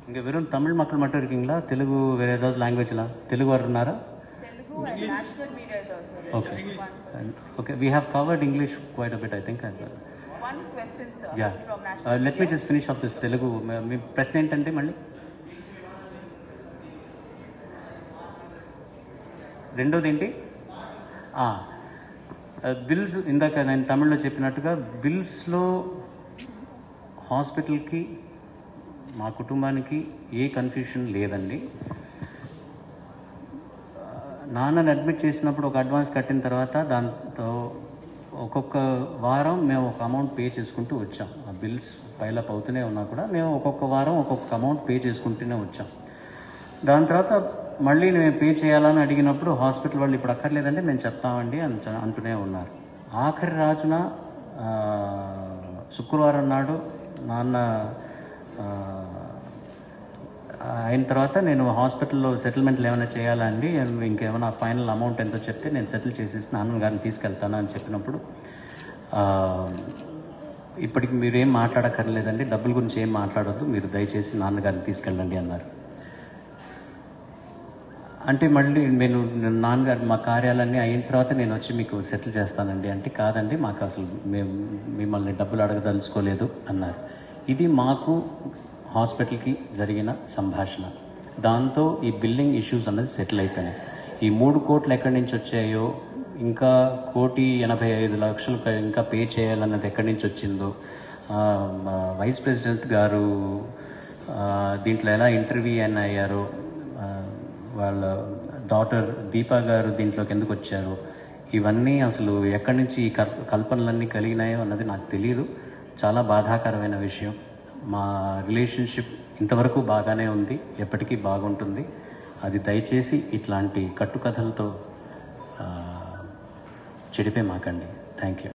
இங்கே வெறும் தமிழ் மக்கள் மட்டும் இருக்கீங்களா தெலுங்கு வேறு ஏதாவது லாங்குவேஜ்லாம் தெலுங்கு வரனாரா Telugu and national media is also there. Okay okay we have covered English quite a bit I think One question, sir, yeah from national let me just finish off this Telugu మ- మీ ప్రశ్న ఏంటంటే మళ్ళీ రెండోది ఏంటి బిల్స్ ఇందాక నేను తమిళ్లో చెప్పినట్టుగా బిల్స్లో హాస్పిటల్కి మా కుటుంబానికి ఏ కన్ఫ్యూషన్ లేదండి నాన్నని అడ్మిట్ చేసినప్పుడు ఒక అడ్వాన్స్ కట్టిన తర్వాత దాంతో ఒక్కొక్క వారం మేము ఒక అమౌంట్ పే చేసుకుంటూ వచ్చాం ఆ బిల్స్ పైలప్ అవుతూనే ఉన్నా కూడా మేము ఒక్కొక్క వారం ఒక్కొక్క అమౌంట్ పే చేసుకుంటూనే వచ్చాం దాని తర్వాత మళ్ళీ మేము పే చేయాలని అడిగినప్పుడు హాస్పిటల్ వాళ్ళు ఇప్పుడు అక్కర్లేదంటే మేము చెప్తామండి అని చ- అంటూనే ఉన్నారు ఆఖరి రాజున ఆ, శుక్రవారం నాడు నాన్న ఆ, అయిన తర్వాత నేను హాస్పిటల్లో సెటిల్మెంట్లు ఏమైనా చేయాలా అండి ఇంకేమైనా ఫైనల్ అమౌంట్ ఎంతో చెప్తే నేను సెటిల్ చేసేసి నాన్నగారిని తీసుకెళ్తాను అని చెప్పినప్పుడు ఆ, ఇప్పటికి మీరేం మాట్లాడక్కర్లేదండి డబ్బుల గురించి ఏం మాట్లాడొద్దు మీరు దయచేసి నాన్నగారిని తీసుకెళ్ళండి అన్నారు అంటే మళ్ళీ నేను నాన్నగారు మా కార్యాలన్నీ అయిన తర్వాత నేను వచ్చి మీకు సెటిల్ చేస్తానండి అంటే కాదండి మాకు అసలు మేము మిమ్మల్ని డబ్బులు అడగదలుచుకోలేదు అన్నారు ఇది మాకు హాస్పిటల్కి జరిగిన సంభాషణ దాంతో ఈ బిల్లింగ్ ఇష్యూస్ అన్నది సెటిల్ అయిపోయినాయి ఈ మూడు కోట్లు ఎక్కడి నుంచి వచ్చాయో ఇంకా కోటి ఎనభై ఐదు లక్షలు క- ఇంకా పే చేయాలన్నది ఎక్కడి నుంచి వచ్చిందో ఆ, మా వైస్ ప్రెసిడెంట్ గారు ఆ, దీంట్లో ఎలా ఇంటర్వ్యూ అయిన అయ్యారో ఆ, వాళ్ళ డాటర్ దీపా గారు దీంట్లోకి ఎందుకు వచ్చారు ఇవన్నీ అసలు ఎక్కడి నుంచి ఈ కల్ కల్పనలన్నీ కలిగినాయో అన్నది నాకు తెలియదు చాలా బాధాకరమైన విషయం మా రిలేషన్షిప్ ఇంతవరకు బాగానే ఉంది ఎప్పటికీ బాగుంటుంది అది దయచేసి ఇట్లాంటి కట్టుకథలతో ఆ, చెడిపే మాకండి థ్యాంక్ యూ